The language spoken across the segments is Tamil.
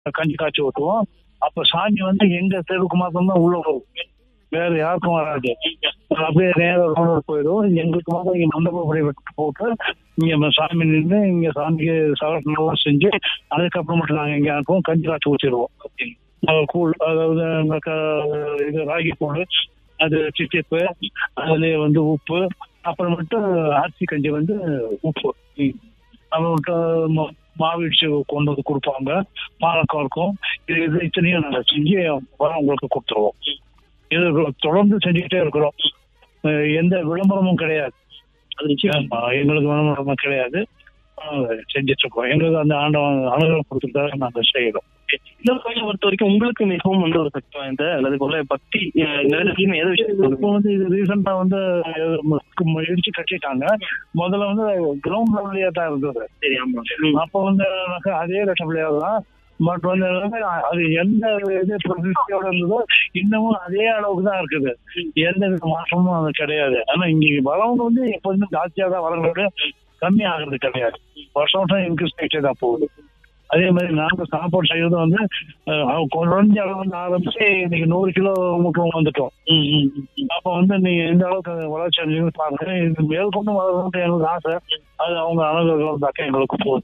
கஞ்சி காய்ச்சி ஊற்றுவோம் அப்ப சாமி வந்து எங்க தெருவுக்கு மாத்திரம் உள்ள வரும் வேற யாருக்கும் வராது அப்படியே நேரம் போயிடும் எங்களுக்கு மாத்திரம் இங்க மண்டபப்படி வெட்டு போட்டு இங்க சாமி நின்று இங்க சாமிக்கு சவரத்தெல்லாம் செஞ்சு அதுக்கப்புறம் மட்டும் நாங்க இங்க அனுப்புவோம் கஞ்சி காய்ச்சி ஊற்றிடுவோம் அது கூழ் அதாவது இந்த க- இது ராகி கூழ் அது சிச்சிப்பு அதுல வந்து உப்பு அப்புறம் மட்டும் அரிசி கஞ்சி வந்து உப்பு அப்புறம் மட்டும் மா- மாவு இடிச்சு கொண்டு வந்து கொடுப்பாங்க பாலக்கம் இருக்கும் இது இது இத்தனையும் நாங்கள் செஞ்சு வரவங்களுக்கு கொடுத்துருவோம் இது தொடர்ந்து செஞ்சுக்கிட்டே இருக்கிறோம் அஹ் எந்த விளம்பரமும் கிடையாது அது நிச்சயம் எங்களுக்கு விளம்பரமும் கிடையாது அஹ் செஞ்சுட்டு இருக்கோம் எங்களுக்கு அந்த ஆண்டவன் அனுகிரகம் கொடுத்துட்டு நாங்கள் செய்யறோம் இந்த கோயிலை பொறுத்த வரைக்கும் உங்களுக்கு மிகவும் வந்து ஒரு சக்தி வாய்ந்த அல்லது போல பக்தி அஹ், நிறைய எது விஷயம் இப்போ வந்து இது ரீசெண்டா வந்து அஹ், ம- இடிச்சு கட்டிட்டாங்க முதல்ல வந்து கிரவுண்ட் லெவல்லையே தான் இருந்தது சரி ஆமா அப்போ வந்து எனக்கு அதே லட்சம் தான் பட் வந்து என்னன்னா, அது எந்த இது பிரதிஷ்டையோட இருந்ததோ இன்னமும் அதே அளவுக்கு தான் இருக்குது எந்த வித மாற்றமும் அது கிடையாது ஆனா இங்க வரவங்க வந்து எப்போதுமே ஜாஸ்தியா தான் வரவங்களுக்கு கம்மி ஆகுறது கிடையாது வருஷம் வருஷம் இன்க்ரீஸ் ஆகிட்டே தான் போகுது அதே மாதிரி நாங்க சாப்பாடு செய்யறது வந்து அஹ், குறைஞ்ச அளவு வந்து ஆரம்பிச்சு இன்னைக்கு நூறு கிலோ முட்டம் வந்துட்டோம் அப்ப வந்து நீங்க எந்த அளவுக்கு அது வளர்ச்சி அடைஞ்சு பாருங்க இது மேற்கொண்டு வளரணும்னு எங்களுக்கு ஆசை அது அவங்க அனுகிரகம் தாக்க எங்களுக்கு போகுது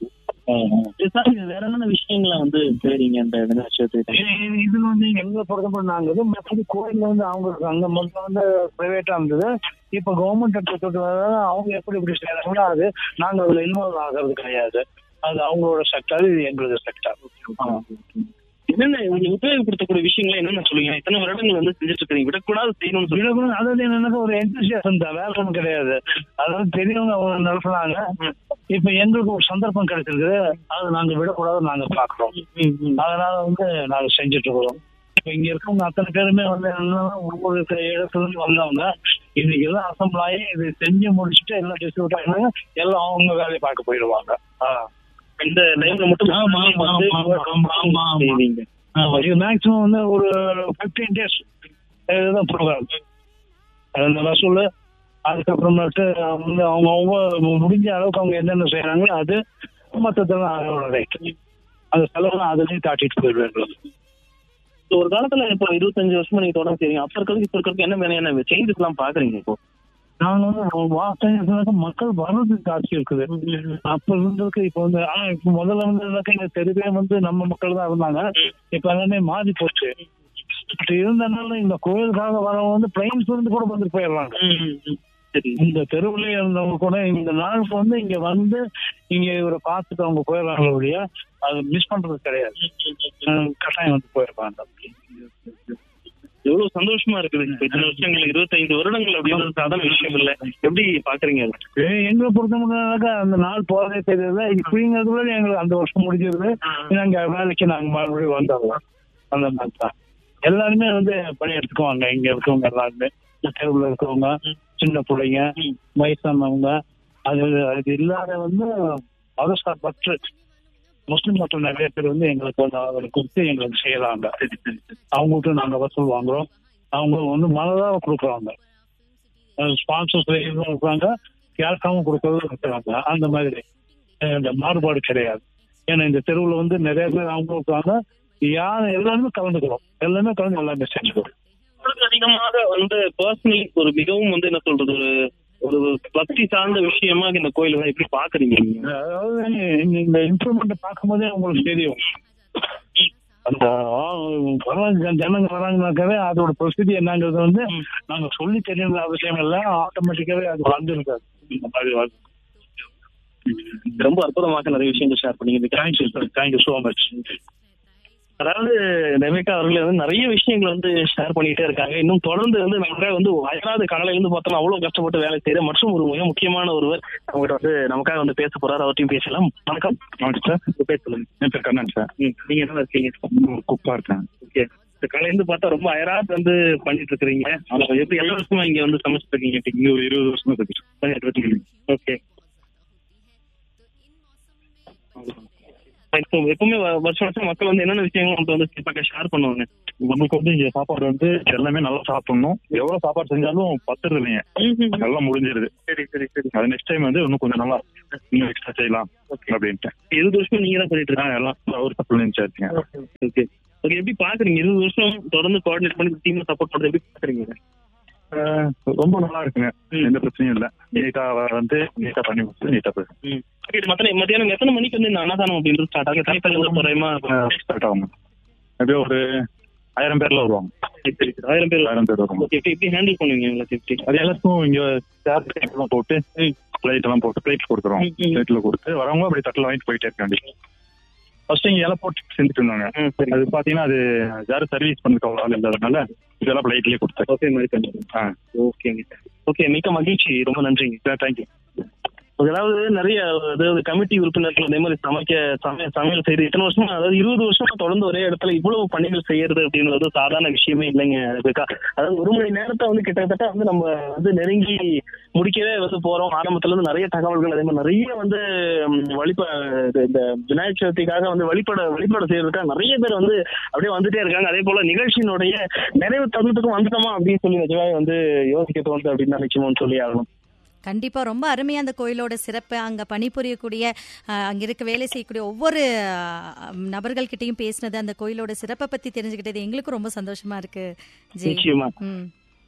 சார் இது வேற என்னென்ன விஷயங்களை வந்து செய்றீங்க இந்த விஷயத்தை இது- இது- இதுல வந்து எங்களை பொறுத்தப்பட்டு நாங்க இது மற்றபடி கோயில்ல வந்து அவங்க அங்க முதல்ல வந்து பிரைவேட்டா இருந்தது இப்ப கவர்மெண்ட் எடுத்து அவங்க எப்படி இப்படி செய்யறாங்களோ அது நாங்க அதுல இன்வால்வ் ஆகிறது கிடையாது அது அவங்களோட செக்டர் இது எங்களோட செக்டர் என்னென்ன நீங்க உபயோகப்படுத்தக்கூடிய விஷயங்களை என்னென்ன சொல்லுங்க இத்தனை வருடங்கள் வந்து செஞ்சுட்டு இருக்கீங்க விடக்கூடாது செய்யணும்னு சொல்லி விடக்கூடாது அதாவது என்னன்னா ஒரு என்தூசியாசம் தான் வேற ஒன்றும் கிடையாது அதாவது பெரியவங்க அவங்க நடத்துனாங்க இப்ப எங்களுக்கு ஒரு சந்தர்ப்பம் கிடைச்சிருக்கு அது நாங்க விடக்கூடாது நாங்க பாக்குறோம் அதனால வந்து நாங்க செஞ்சுட்டு இருக்கிறோம் இப்ப இங்க இருக்கவங்க அத்தனை பேருமே வந்து என்னன்னா ஒவ்வொரு இடத்துல இருந்து வந்தவங்க இன்னைக்கு எல்லாம் அசம்பிள் ஆகி இது செஞ்சு முடிச்சுட்டு எல்லாம் டிஸ்ட்ரிபியூட் ஆகினாங்க எல்லாம் அவங்க வேலையை பார்க்க போயிடுவாங்க ஆ. இந்த லைவ்ல மட்டும் ஆமா, ஆமா, வந்து ஆமா, ஆமா, ஆமா, ஆமா. செய்வீங்க. ஆமா, இது மேக்ஸிமம் வந்து ஒரு ஃபிஃப்டீன் டேஸ் இதுதான் ப்ரோக்ராம் அந்த வசூல் அதுக்கப்புறமேட்டு வந்து அவங்க அவங்க முடிஞ்ச அளவுக்கு அவங்க என்னென்ன செய்யறாங்களோ அது மொத்தத்தில் அதோட ரேட் அந்த செலவுலாம் அதுலேயும் காட்டிட்டு போயிடுவாங்க So, ஒரு காலத்துல இப்போ இருபத்தஞ்சு வருஷமா நீங்க தொடர்ந்து செய்றீங்க அப்ப இருக்கிறதுக்கு இப்ப இருக்கிறதுக்கு என்ன மாதிரியான சேஞ்சஸ் எல்லாம் பாக்குறீங்க இப்போ நாங்க வந்து வார்த்தை மக்கள் வர்றது ஜாஸ்தி இருக்குது அப்ப இருந்ததுக்கு இப்ப வந்து ஆனா இப்ப முதல்ல வந்து என்னக்கா இந்த தெருவே வந்து நம்ம மக்கள் தான் இருந்தாங்க இப்ப எல்லாமே மாறி போச்சு பட் இருந்தனால இந்த கோயிலுக்காக வரவங்க வந்து பிளைன்ஸ் வந்து கூட வந்துட்டு போயிடுறாங்க சரி இந்த தெருவுலயே இருந்தவங்க கூட இந்த நாளுக்கு வந்து இங்க வந்து இங்க இவரை பார்த்துட்டு அவங்க போயிடுறாங்க ஒழிய அது மிஸ் பண்றது கிடையாது அஹ் கட்டாயம் வந்து போயிருப்பாங்க எவ்வளவு சந்தோஷமா இருக்குது இப்ப இத்தனை வருஷங்கள் இருபத்தைந்து வருடங்கள் அப்படின்னு சாதாரண விஷயம் இல்ல எப்படி பாக்குறீங்க அதை? ஏ- எங்களை பொறுத்தவரைக்கும் அந்த நாள் போறதே தெரியல இப்படிங்கிறதுல எங்களுக்கு அந்த வருஷம் முடிஞ்சிருது நாங்க வேலைக்கு நாங்க மறுபடியும் வந்துடலாம் அந்த மாதிரி தான் எல்லாருமே வந்து பணி எடுத்துக்குவாங்க இங்க இருக்கவங்க எல்லாருமே இந்த தெருவுல இருக்கவங்க சின்ன பிள்ளைங்க வயசானவங்க அது அது இல்லாத வந்து மதசார் பற்று முஸ்லிம் மக்கள் நிறைய பேர் வந்து எங்களுக்கு வந்து அவரை கொடுத்து எங்களுக்கு செய்யறாங்க அவங்கள்ட்ட நாங்க வசூல் வாங்குறோம் அவங்க வந்து மனதாக கொடுக்குறாங்க ஸ்பான்சர்ஸ் இருக்காங்க கேட்காம கொடுக்கறதும் இருக்கிறாங்க அந்த மாதிரி அஹ் இந்த மாறுபாடு கிடையாது ஏன்னா இந்த தெருவுல வந்து நிறைய பேர் அவங்க இருக்காங்க யார் எல்லாருமே கலந்துக்கிறோம் எல்லாமே கலந்து எல்லாமே செஞ்சுக்கிறோம் உங்களுக்கு அதிகமாக வந்து பர்சனலி ஒரு மிகவும் வந்து என்ன சொல்றது ஒரு ஒரு பக்தி சார்ந்த விஷயமா இந்த கோயிலை வந்து எப்படி பாக்குறீங்க நீங்க அதாவது இந்த- இந்த இம்ப்ரூவ்மெண்ட் பார்க்கும்போதே உங்களுக்கு தெரியும் அந்த ஆ, வர்றாங்க, ஜனங்க வராங்கனாக்கவே அதோட ப்ரொசீஜர் என்னங்கிறது வந்து நாங்க சொல்லி தெரியணுங்கிற அவசியம் இல்லை ஆட்டோமேட்டிக்காவே அது வந்துருக்காது இந்த மாதிரி வந்து ரொம்ப அற்புதமாக நிறைய விஷயங்கள் ஷேர் பண்ணீங்க thank you sir thank you so much அதாவது ரெபேக்கா அவர்கள் வந்து நிறைய விஷயங்கள் வந்து ஷேர் பண்ணிட்டே இருக்காங்க இன்னும் தொடர்ந்து வந்து நமக்காக வந்து அயராத கடலை இருந்து பார்த்தோம்னா அவ்வளவு கஷ்டப்பட்டு வேலை செய்யற மற்றும் ஒரு மிக முக்கியமான ஒருவர் நம்மகிட்ட வந்து நமக்காக வந்து பேச போறாரு அவர்ட்டையும் பேசலாம் வணக்கம் வணக்கம் சார் உங்க பேர் சொல்லுங்க என் பேர் கண்ணன் சார் ம், நீங்க என்ன இருக்கீங்க குப்பா இருக்கேன் ஓகே இந்த காலையில இருந்து பார்த்தா ரொம்ப அயராது வந்து பண்ணிட்டு இருக்கிறீங்க ஆனா எப்படி எல்லா வருஷமா இங்க வந்து சமைச்சிட்டு இருக்கீங்க இங்க ஒரு இருபது வருஷமா இருக்கு பண்ணிட்டு இருக்கீங்க ஓகே இப்போ எப்பவுமே வ- வருஷம் வருஷம் மக்கள் வந்து என்னென்ன விஷயங்கள் வந்து வந்து கண்டிப்பா ஷேர் பண்ணுவாங்க நம்மளுக்கு வந்து இங்க சாப்பாடு வந்து எல்லாமே நல்லா சாப்பிடணும் எவ்வளவு சாப்பாடு செஞ்சாலும் பத்துறது இல்லைங்க நல்லா முடிஞ்சிருது சரி சரி சரி அது நெக்ஸ்ட் டைம் வந்து இன்னும் கொஞ்சம் நல்லா இன்னும் எக்ஸ்ட்ரா செய்யலாம் அப்படின்ட்டு இருபது வருஷம் நீங்க தான் பண்ணிட்டு நான் எல்லாம் ஒரு சப்ளை இன்சார்ஜுங்க இருக்காங்க ஓகே ஓகே எப்படி பாக்குறீங்க இருபது வருஷம் தொடர்ந்து கோஆர்டினேட் பண்ணி டீம் சப்போர்ட் பண்றது எப்படி பாக்குறீங்க ஆஹ் ரொம்ப நல்லா இருக்குங்க ம். எந்த பிரச்சனையும் இல்ல நீட்டா வந்து நீட்டா பண்ணி கொடுத்து நீட்டா போயிடும் ம். ஓகே, மத்த மத்தியானம் எத்தனை மணிக்கு வந்து இந்த அன்னதானம் அப்படின்றது ஸ்டார்ட் ஆகும் தனிப்பட்ட குறையமா ஸ்டார்ட் ஆகும் எப்படியும் ஒரு ஆயிரம் பேர்ல வருவாங்க ஆயிரம் பேர் ஆயிரம் பேர் வருவாங்க ஓகே எப்படி ஹேண்டில் பண்ணுவீங்க உங்களுக்கு எப்படி அது எல்லாத்துக்கும் இங்க சேர் எல்லாம் போட்டு பிளேட் எல்லாம் போட்டு பிளேட் கொடுக்குறோம் ம், ம். பிளேட்ல கொடுத்து வரவங்க அப்படி தட்டில் வாங்கிட்டு போயிட்டே இருக்காண்டி ஃபர்ஸ்ட் இங்க இலை போட்டு செஞ்சுட்டு இருந்தாங்க ம், சரி அது பாத்தீங்கன்னா அது யாரும் சர்வீஸ் பண்ணதுக்கு அவ்வளோ ஆள் இல்லாதனால இதெல்லாம் பிளைட்லயே கொடுத்தேன் ஓகே மாதிரி பண்ணுங்க ஆ ஓகேங்க ஓகே மிக்க மகிழ்ச்சி ரொம்ப நன்றிங்க தேங்க்யூ அதாவது நிறைய அதாவது கமிட்டி உறுப்பினர்கள் அதே மாதிரி சமைக்க சமையல் சமையல் செய்து இத்தனை வருஷமா அதாவது இருபது வருஷமா தொடர்ந்து ஒரே இடத்துல இவ்வளவு பணிகள் செய்யறது அப்படின்றது சாதாரண விஷயமே இல்லைங்க ரெபேக்கா. அதாவது ஒரு மணி நேரத்தை வந்து கிட்டத்தட்ட வந்து நம்ம வந்து நெருங்கி முடிக்கவே வந்து போறோம் ஆரம்பத்துல இருந்து நிறைய தகவல்கள் அதே மாதிரி நிறைய வந்து ம், வழிப இது- இந்த விநாயகர் சதுர்த்திக்காக வந்து வழிபட வழிபட செய்யறதுக்காக நிறைய பேர் வந்து அப்படியே வந்துட்டே இருக்காங்க அதே போல நிகழ்ச்சியினுடைய நிறைவு தருணத்துக்கும் வந்துட்டோமா அப்படின்னு சொல்லி நிஜமாவே வந்து யோசிக்க தோணுது அப்படின்னு தான் நிச்சயமா சொல்லி ஆகணும் கண்டிப்பா ரொம்ப அருமையா அந்த கோயிலோட சிறப்பு அங்க பணிபுரியக்கூடிய அஹ், அங்க இருக்க வேலை செய்யக்கூடிய ஒவ்வொரு அஹ், நபர்கள்கிட்டயும் பேசினது அந்த கோயிலோட சிறப்பை பத்தி தெரிஞ்சுக்கிட்டது எங்களுக்கும் ரொம்ப சந்தோஷமா இருக்கு ஜெய் நிச்சயமா ம்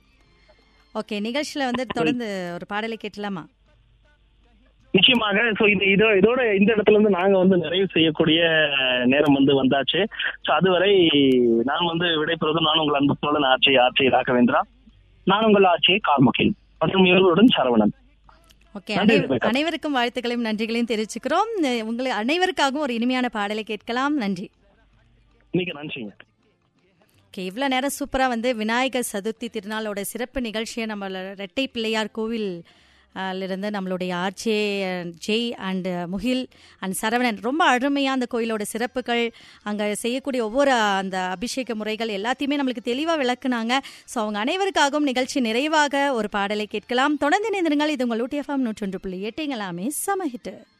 ஓகே நிகழ்ச்சியில வந்து தொடர்ந்து ஒரு பாடலை கேட்டலாமா நிச்சயமாக சோ இது இதோ இதோட இந்த இடத்துல இருந்து நாங்க வந்து நிறைவு செய்யக்கூடிய நேரம் வந்து வந்தாச்சு சோ அதுவரை நான் வந்து விடைபெறுவது நான் உங்கள் அன்பு தோழன் ஆட்சி ஆட்சி ராகவேந்திரா நான் உங்கள் ஆட்சி கார்முகில் மற்றும் இவர்களுடன் சரவணன் ஓகே நன்றி, அனை- ரெபேக்கா. அனைவருக்கும் வாழ்த்துக்களையும் நன்றிகளையும் தெரிவிச்சுக்கிறோம் அஹ், உங்களை அனைவருக்காகவும் ஒரு இனிமையான பாடலை கேட்கலாம் நன்றி மிக நன்றிங்க ஓகே இவ்வளோ நேரம் சூப்பராக வந்து விநாயகர் சதுர்த்தி திருநாளோட சிறப்பு நிகழ்ச்சியை நம்ம ரெட்டை பிள்ளையார் கோவில் அஹ், இருந்து நம்மளுடைய RJ Jai and Mugil and Saravanan ரொம்ப அருமையாக அந்த கோயிலோட சிறப்புகள் அங்கே செய்யக்கூடிய ஒவ்வொரு அந்த அபிஷேக முறைகள் எல்லாத்தையுமே நம்மளுக்கு தெளிவாக விளக்குனாங்க ஸோ அவங்க அனைவருக்காகவும் நிகழ்ச்சி நிறைவாக ஒரு பாடலை கேட்கலாம் தொடர்ந்து இணைந்திருங்கள் இது உங்கள் ஊட்டிஎஃப்எம் நூற்றொன்று புள்ளி எட்டுங்களாமே சமஹிட்டு